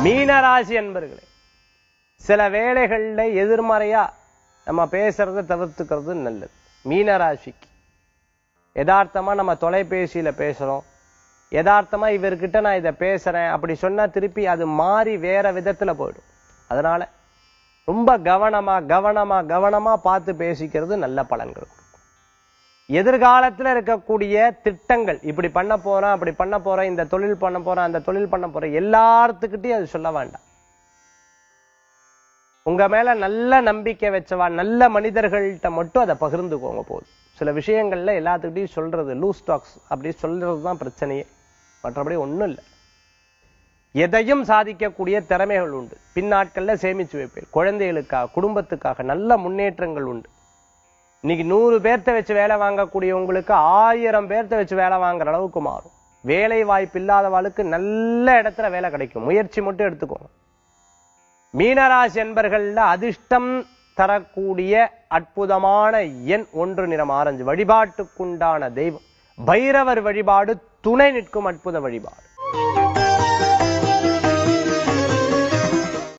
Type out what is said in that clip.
மீனராசி என்பர்களே சில வேளைகள்ல எதிர்மறையா நம்ம பேசுறதை தவிர்த்துக்கிறது நல்லது மீனராசிக்கு யதார்த்தமா நம்ம தொலைபேசியில பேசுறோம் யதார்த்தமா இவர்கிட்ட நான் இதை பேசுறேன் அப்படி சொன்னா திருப்பி அது மாறி வேற விதத்துல போயிடும் அதனால ரொம்ப கவனமா கவனமா கவனமா பார்த்து பேசிக்கிறது நல்ல பலன்கள் கொடுக்கும். எதிர்காலத்துல இருக்கக்கூடிய திட்டங்கள் இப்படி பண்ண போறேன் அப்படி பண்ண போறேன் இந்த தொழில் பண்ண போறேன் அந்த தொழில் பண்ண போறேன் எல்லாத்துக்கிட்டையும் அது சொல்ல வேண்டாம் உங்க மேல நல்ல நம்பிக்கை வச்சவா நல்ல மனிதர்கள்ட்ட மட்டும் அதை பகிர்ந்துக்கோங்க போதும் சில விஷயங்கள்ல எல்லாத்துக்கிட்டையும் சொல்றது லூஸ் டாக்ஸ் அப்படி சொல்றது தான் பிரச்சனையே மற்றபடி ஒண்ணும் இல்லை எதையும் சாதிக்கக்கூடிய திறமைகள் உண்டு பின்னாட்கள்ல சேமிச்சு வைப்பேன் குழந்தைகளுக்காக குடும்பத்துக்காக நல்ல முன்னேற்றங்கள் உண்டு இன்னைக்கு நூறு பேர்த்த வச்சு வேலை வாங்கக்கூடியவங்களுக்கு ஆயிரம் பேர்த்த வச்சு வேலை வாங்குற அளவுக்கு மாறும் வேலை வாய்ப்பு இல்லாதவாளுக்கு நல்ல இடத்துல வேலை கிடைக்கும் முயற்சி மட்டும் எடுத்துக்கோங்க மீனராசி என்பர்கள்ல அதிர்ஷ்டம் தரக்கூடிய அற்புதமான எண் ஒன்று நிறம் ஆரஞ்சு வழிபாட்டுக்குண்டான தெய்வம் பைரவர் வழிபாடு துணை நிற்கும் அற்புத வழிபாடு